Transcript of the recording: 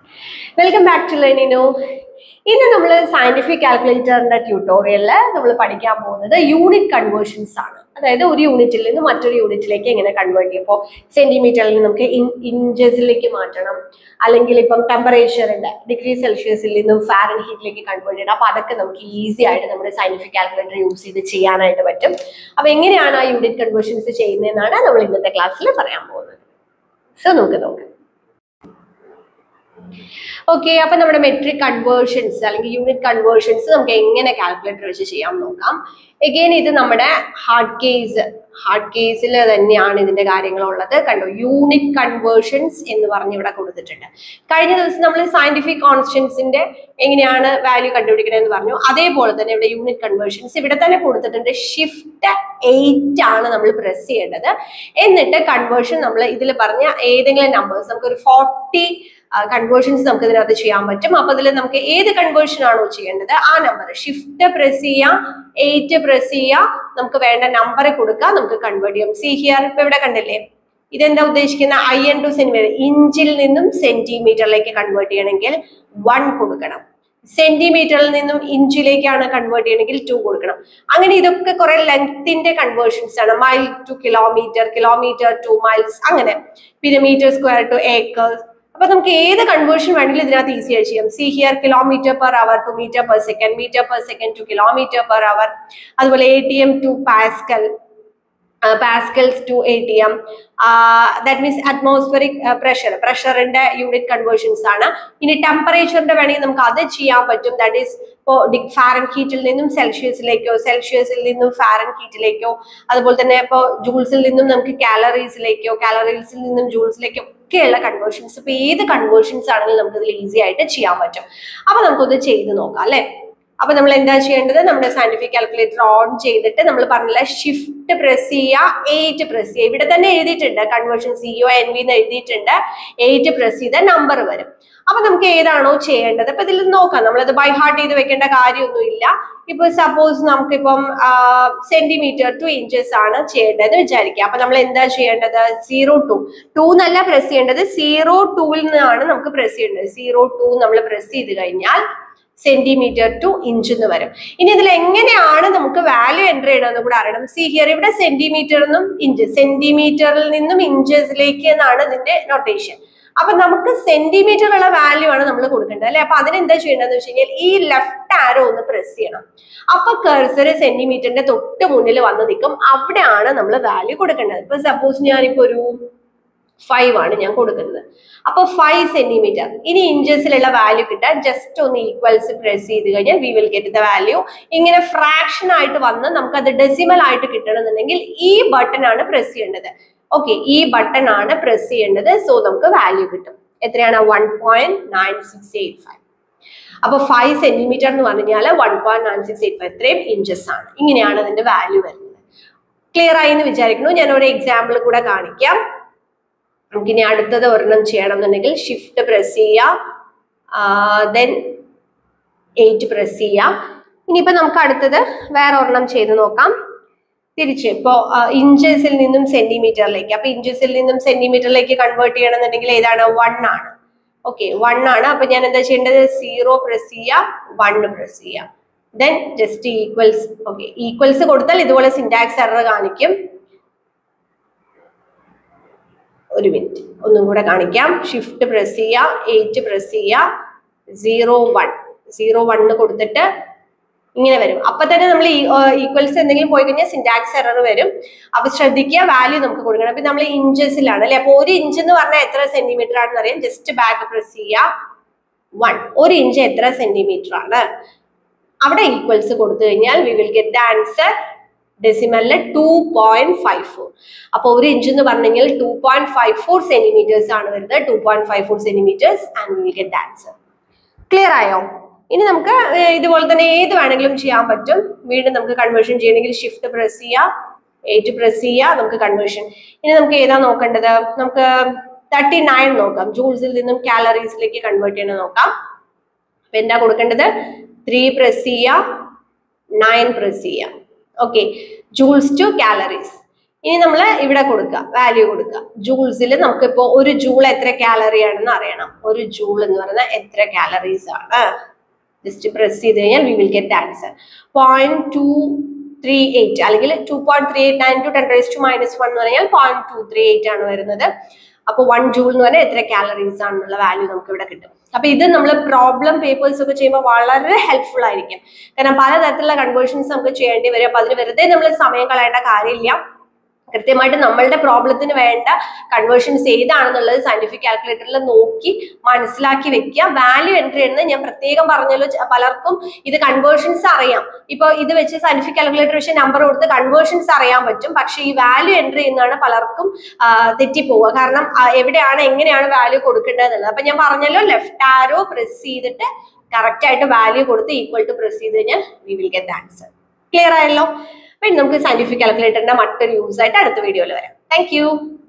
welcome back to ലെനിനോ ഇന്ന് നമ്മൾ scientific കാൽക്കുലേറ്ററിന്റെ ട്യൂട്ടോറിയലിൽ നമ്മൾ പഠിക്കാൻ പോകുന്നത് യൂണിറ്റ് കൺവേർഷൻസ് ആണ് അതായത് ഒരു യൂണിറ്റിൽ നിന്ന് മറ്റൊരു യൂണിറ്റിലേക്ക് എങ്ങനെ കൺവേർട്ട് ചെയ്യും ഇപ്പോൾ സെന്റിമീറ്ററിൽ നിന്ന് നമുക്ക് ഇഞ്ചസിലേക്ക് മാറ്റണം അല്ലെങ്കിൽ ഇപ്പം ടെമ്പറേച്ചറിന്റെ ഡിഗ്രി സെൽഷ്യസിൽ നിന്നും ഫാരൻ ഹീറ്റിലേക്ക് കൺവേർട്ട് ചെയ്യണം അപ്പോൾ അതൊക്കെ നമുക്ക് ഈസി ആയിട്ട് നമ്മുടെ സയന്റിഫിക് കാൽക്കുലേറ്റർ യൂസ് ചെയ്ത് ചെയ്യാനായിട്ട് പറ്റും അപ്പോൾ എങ്ങനെയാണ് ആ യൂണിറ്റ് കൺവേർഷൻസ് ചെയ്യുന്നതെന്നാണ് നമ്മൾ ഇന്നത്തെ ക്ലാസ്സിൽ പറയാൻ പോകുന്നത് സോ നമുക്ക് നോക്കാം ഓക്കെ അപ്പൊ നമ്മുടെ മെട്രിക് കൺവേർഷൻസ് അല്ലെങ്കിൽ യൂണിറ്റ് കൺവേർഷൻസ് നമുക്ക് എങ്ങനെ കാൽക്കുലേറ്റർ വെച്ച് ചെയ്യാം നോക്കാം എഗെയിൻ ഇത് നമ്മുടെ ഹാർഡ് കേസ് ഹാർഡ് കേസിൽ തന്നെയാണ് ഇതിന്റെ കാര്യങ്ങളുള്ളത് കണ്ടോ യൂണിറ്റ് കൺവേർഷൻസ് എന്ന് പറഞ്ഞ് ഇവിടെ കൊടുത്തിട്ടുണ്ട് കഴിഞ്ഞ ദിവസം നമ്മൾ സയന്റിഫിക് കോൺസ്റ്റൻസിന്റെ എങ്ങനെയാണ് വാല്യൂ കണ്ടുപിടിക്കണത് എന്ന് പറഞ്ഞു അതേപോലെ തന്നെ ഇവിടെ യൂണിറ്റ് കൺവേർഷൻസ് ഇവിടെ തന്നെ കൊടുത്തിട്ടുണ്ട് ഷിഫ്റ്റ് എയ്റ്റ് ആണ് നമ്മൾ പ്രസ് ചെയ്യേണ്ടത് എന്നിട്ട് കൺവേർഷൻ നമ്മൾ ഇതിൽ പറഞ്ഞ ഏതെങ്കിലും നമ്പേഴ്സ് നമുക്കൊരു ഫോർട്ടി കൺവേർഷൻസ് നമുക്ക് ഇതിനകത്ത് ചെയ്യാൻ പറ്റും അപ്പൊ ഇതിൽ നമുക്ക് ഏത് കൺവേർഷൻ ആണോ ചെയ്യേണ്ടത് ആ നമ്പർ ഷിഫ്റ്റ് പ്രസ് ചെയ്യാം എയ്റ്റ് പ്രസ് ചെയ്യാം നമുക്ക് വേണ്ട നമ്പർ കൊടുക്കാം നമുക്ക് കൺവേർട്ട് ചെയ്യാം സി ഹിയർ ഇപ്പൊ ഇവിടെ കണ്ടില്ലേ ഇതെന്താ ഉദ്ദേശിക്കുന്ന ഐ എൻ ടു സെന്റിമീറ്റർ ഇഞ്ചിൽ നിന്നും സെന്റിമീറ്ററിലേക്ക് കൺവേർട്ട് ചെയ്യണമെങ്കിൽ വൺ കൊടുക്കണം സെന്റിമീറ്ററിൽ നിന്നും ഇഞ്ചിലേക്കാണ് കൺവേർട്ട് ചെയ്യണമെങ്കിൽ ടു കൊടുക്കണം അങ്ങനെ ഇതൊക്കെ കുറെ ലെങ്ത്തിന്റെ കൺവേർഷൻസ് ആണ് mile to kilometre kilometre to miles അങ്ങനെ പിന്നെ മീറ്റർ സ്ക്വയർ ടു ഏക്കേഴ്സ് അപ്പൊ നമുക്ക് ഏത് കൺവേർഷൻ വേണമെങ്കിലും ഇതിനകത്ത് ഈസി ആയിട്ട് ചെയ്യാം see here kilometre per hour to metre per second metre per second to kilometre per hour അതുപോലെ A T M to pascal pascals to A T M that means atmospheric pressure പ്രഷറിന്റെ unit conversions ആണ് ഇനി ടെമ്പറേച്ചറിന്റെ വേണമെങ്കിൽ നമുക്ക് അത് ചെയ്യാൻ പറ്റും that is ഇപ്പോൾ ഫാരൻ ഹീറ്റിൽ നിന്നും സെൽഷ്യസിലേക്കോ സെൽഷ്യസിൽ നിന്നും ഫാരൻ ഹീറ്റിലേക്കോ അതുപോലെ തന്നെ ഇപ്പോൾ ജൂൾസിൽ നിന്നും നമുക്ക് കാലറീസിലേക്കോ കാലറീസിൽ നിന്നും ജൂൾസിലേക്കോ ഒക്കെയുള്ള കൺവേർഷൻസ് ഇപ്പൊ ഏത് കൺവേർഷൻസ് ആണെങ്കിലും നമുക്ക് ഇതിൽ ഈസി ആയിട്ട് ചെയ്യാൻ പറ്റും അപ്പൊ നമുക്കൊന്ന് ചെയ്ത് നോക്കാം അല്ലെ അപ്പൊ നമ്മൾ എന്താ ചെയ്യേണ്ടത് നമ്മുടെ സയന്റിഫിക് കാൽക്കുലേറ്റർ ഓൺ ചെയ്തിട്ട് നമ്മൾ പറഞ്ഞില്ല ഷിഫ്റ്റ് പ്രസ് ചെയ്യുക എയ്റ്റ് പ്രസ് ചെയ്യുക ഇവിടെ തന്നെ എഴുതിയിട്ടുണ്ട് കൺവേർഷൻ സിഒ എൻ വി എന്ന് എഴുതിയിട്ടുണ്ട് എയ്റ്റ് പ്രസ് ചെയ്ത നമ്പർ വരും അപ്പൊ നമുക്ക് ഏതാണോ ചെയ്യേണ്ടത് ഇപ്പൊ ഇതിൽ നോക്കാം നമ്മളത് ബൈ ഹാർട്ട് ചെയ്ത് വെക്കേണ്ട കാര്യമൊന്നുമില്ല ഇപ്പൊ സപ്പോസ് നമുക്കിപ്പം സെന്റിമീറ്റർ ടു ഇഞ്ചസ് ആണ് ചെയ്യേണ്ടത് വിചാരിക്കുക അപ്പൊ നമ്മൾ എന്താ ചെയ്യേണ്ടത് സീറോ ടു ടു എന്നല്ല പ്രസ് ചെയ്യേണ്ടത് സീറോ ടൂവിൽ നിന്നാണ് നമുക്ക് പ്രസ് ചെയ്യേണ്ടത് സീറോ ടു നമ്മൾ പ്രസ് ചെയ്ത് കഴിഞ്ഞാൽ സെന്റിമീറ്റർ ടു ഇഞ്ച് എന്ന് വരും ഇനി ഇതിൽ എങ്ങനെയാണ് നമുക്ക് വാല്യൂ എൻ്റർ ചെയ്യണമെന്ന് കൂടെ അറിയണം സി ഹിയർ ഇവിടെ സെന്റിമീറ്റർ നിന്നും ഇഞ്ച് സെന്റിമീറ്ററിൽ നിന്നും ഇഞ്ചസിലേക്ക് എന്നാണ് ഇതിന്റെ നൊട്ടേഷൻ അപ്പൊ നമുക്ക് സെന്റിമീറ്റർ ഉള്ള വാല്യൂ ആണ് നമ്മൾ കൊടുക്കേണ്ടത് അല്ലെ അപ്പൊ അതിനെന്താ ചെയ്യേണ്ടതെന്ന് വെച്ച് കഴിഞ്ഞാൽ ഈ ലെഫ്റ്റ് ആരോ ഒന്ന് പ്രസ് ചെയ്യണം അപ്പൊ കർസർ സെന്റിമീറ്ററിന്റെ തൊട്ട് മുന്നിൽ വന്ന് നിൽക്കും അവിടെയാണ് നമ്മൾ വാല്യൂ കൊടുക്കേണ്ടത് ഇപ്പൊ സപ്പോസ് ഞാനിപ്പോ ഒരു ഫൈവ് ആണ് ഞാൻ കൊടുക്കുന്നത് അപ്പൊ ഫൈവ് സെന്റിമീറ്റർ ഇനി ഇഞ്ചസിലുള്ള വാല്യൂ കിട്ടാൻ ജസ്റ്റ് ഒന്ന് ഈക്വൽസ് പ്രസ് ചെയ്ത് കഴിഞ്ഞാൽ we will get the value ഇങ്ങനെ ഫ്രാക്ഷൻ ആയിട്ട് വന്ന് നമുക്ക് അത് ഡെസിമൽ ആയിട്ട് കിട്ടണമെന്നുണ്ടെങ്കിൽ ഈ ബട്ടൺ ആണ് പ്രസ് ചെയ്യേണ്ടത് ഓക്കെ ഈ ബട്ടൺ ആണ് പ്രസ് ചെയ്യേണ്ടത് സോ നമുക്ക് വാല്യൂ കിട്ടും എത്രയാണ് one point nine six eight five അപ്പൊ ഫൈവ് സെന്റിമീറ്റർ എന്ന് പറഞ്ഞു കഴിഞ്ഞാൽ one point nine six eight five ഇത്രയും ഇഞ്ചസ് ആണ് ഇങ്ങനെയാണ് അതിന്റെ വാല്യൂ വരുന്നത് ക്ലിയർ ആയി എന്ന് വിചാരിക്കുന്നു ഞാൻ ഒരു എക്സാമ്പിൾ കൂടെ കാണിക്കാം നമുക്കിനി അടുത്തത് ഒരെണ്ണം ചെയ്യണം എന്നുണ്ടെങ്കിൽ ഷിഫ്റ്റ് പ്രസ് ചെയ്യാം ദെൻ എയ്റ്റ് പ്രസ് ചെയ്യാം ഇനിയിപ്പോ നമുക്ക് അടുത്തത് വേറെ ഒരെണ്ണം ചെയ്ത് നോക്കാം തിരിച്ച് ഇപ്പോ ഇഞ്ചസിൽ നിന്നും സെന്റിമീറ്ററിലേക്ക് അപ്പൊ ഇഞ്ചസിൽ നിന്നും സെന്റിമീറ്ററിലേക്ക് കൺവേർട്ട് ചെയ്യണമെന്നുണ്ടെങ്കിൽ ഏതാണ് വൺ ആണ് ഓക്കെ വൺ ആണ് അപ്പൊ ഞാൻ എന്താ ചെയ്യേണ്ടത് സീറോ പ്രസ് ചെയ്യാം വൺ പ്രസ് ചെയ്യാം then just equals okay equals കൊടുത്താൽ ഇതുപോലെ സിൻടാക്സ് എറർ കാണിക്കും ഒരു മിനിറ്റ് ഒന്നും കൂടെ കാണിക്കാം ഷിഫ്റ്റ് പ്രസ് ചെയ്യുക എയ്റ്റ് പ്രസ് ചെയ്യുക സീറോ വൺ സീറോ വണ്ണ് കൊടുത്തിട്ട് ഇങ്ങനെ വരും അപ്പൊ തന്നെ നമ്മൾ ഈക്വൽസ് എന്തെങ്കിലും പോയി കഴിഞ്ഞാൽ സിൻടാക്സ് എറർ വരും അപ്പൊ ശ്രദ്ധിക്കുക വാല്യൂ നമുക്ക് കൊടുക്കണം അപ്പൊ നമ്മൾ ഇഞ്ചസിലാണ് അല്ലെ അപ്പൊ ഒരു ഇഞ്ച് എന്ന് പറഞ്ഞാൽ എത്ര സെന്റിമീറ്റർ ആണെന്ന് അറിയാം ജസ്റ്റ് ബാക്ക് പ്രസ് ചെയ്യുക വൺ ഒരു ഇഞ്ച് എത്ര സെന്റിമീറ്റർ ആണ് അവിടെ ഈക്വൽസ് കൊടുത്തു കഴിഞ്ഞാൽ we will get the answer ഡെസിമലില് ടു പോയിന്റ് ഫൈവ് ഫോർ അപ്പൊ ഒരു ഇഞ്ച് എന്ന് പറഞ്ഞെങ്കിൽ two point five four centimetres ആണ് വരുന്നത് two point five four centimetres and will get answer clear ആയോ ഇനി നമുക്ക് ഇതുപോലെ തന്നെ ഏത് വേണമെങ്കിലും ചെയ്യാൻ പറ്റും വീണ്ടും നമുക്ക് കൺവേർഷൻ ചെയ്യണമെങ്കിൽ ഷിഫ്റ്റ് പ്രസ് ചെയ്യുക എയ്റ്റ് പ്രസ് ചെയ്യുക നമുക്ക് കൺവേർഷൻ ഇനി നമുക്ക് ഏതാ നോക്കേണ്ടത് നമുക്ക് തേർട്ടി നയൻ നോക്കാം ജൂൾസിൽ നിന്നും കാലറീസിലേക്ക് കൺവേർട്ട് ചെയ്യണം നോക്കാം അപ്പൊ എന്താ കൊടുക്കേണ്ടത് ത്രീ പ്രസ് ചെയ്യുക നയൻ പ്രസ് ചെയ്യുക ഓക്കെ ജൂൾസ് ടു കാലറീസ് ഇനി നമ്മൾ ഇവിടെ കൊടുക്കുക വാല്യൂ കൊടുക്കുക ജൂൾസിൽ നമുക്കിപ്പോ ഒരു ജൂൾ എത്ര കാലറി ആണെന്ന് അറിയണം ഒരു ജൂൾ എന്ന് പറഞ്ഞാൽ എത്ര കാലറീസ് ആണ് ജസ്റ്റ് പ്രസ് ചെയ്ത് കഴിഞ്ഞാൽ we will get answer point two three eight അല്ലെങ്കിൽ two point three eight nine to ten raise to minus one എന്ന് പറഞ്ഞാൽ പോയിന്റ് ടു ത്രീ എയ്റ്റ് ആണ് വരുന്നത് അപ്പോൾ വൺ ജൂൾ എന്ന് പറഞ്ഞാൽ എത്ര കാലറീസ് ആണെന്നുള്ള വാല്യൂ നമുക്ക് ഇവിടെ കിട്ടും അപ്പൊ ഇത് നമ്മൾ പ്രോബ്ലം പേപ്പേഴ്സ് ഒക്കെ ചെയ്യുമ്പോൾ വളരെ ഹെൽപ്ഫുൾ ആയിരിക്കും കാരണം പലതരത്തിലുള്ള കൺവേർഷൻസ് നമുക്ക് ചെയ്യേണ്ടി വരും അപ്പൊ അതിന് വെറുതെ നമ്മൾ സമയം കളയേണ്ട കാര്യമില്ല കൃത്യമായിട്ട് നമ്മളുടെ പ്രോബ്ലത്തിന് വേണ്ട കൺവേർഷൻസ് ഏതാണെന്നുള്ളത് സയന്റിഫിക് കാൽക്കുലേറ്ററിൽ നോക്കി മനസ്സിലാക്കി വെക്കുക വാല്യൂ എൻട്രി ചെയ്യുന്നത് ഞാൻ പ്രത്യേകം പറഞ്ഞല്ലോ ച- പലർക്കും ഇത് കൺവേർഷൻസ് അറിയാം ഇപ്പൊ ഇത് വെച്ച് സയന്റിഫിക് കാൽക്കുലേറ്റർ വെച്ച് നമ്പർ കൊടുത്ത് കൺവേർഷൻസ് അറിയാൻ പറ്റും പക്ഷേ ഈ വാല്യൂ എൻട്രി ചെയ്യുന്നതാണ് പലർക്കും ആ, തെറ്റിപ്പോവുക കാരണം ആ, എവിടെയാണ് എങ്ങനെയാണ് വാല്യൂ കൊടുക്കേണ്ടതെന്നുള്ളത് അപ്പൊ ഞാൻ പറഞ്ഞല്ലോ ലെഫ്റ്റ് ആരോ പ്രസ് ചെയ്തിട്ട് കറക്റ്റ് ആയിട്ട് വാല്യൂ കൊടുത്ത് ഈക്വൽ ടു പ്രസ് ചെയ്ത് കഴിഞ്ഞാൽ we will get answer clear ആയല്ലോ അപ്പൊ ഇനി നമുക്ക് സയന്റിഫിക് കാൽക്കുലേറ്ററിന്റെ മറ്റൊരു യൂസ് ആയിട്ട് അടുത്ത വീഡിയോയിൽ വരാം താങ്ക്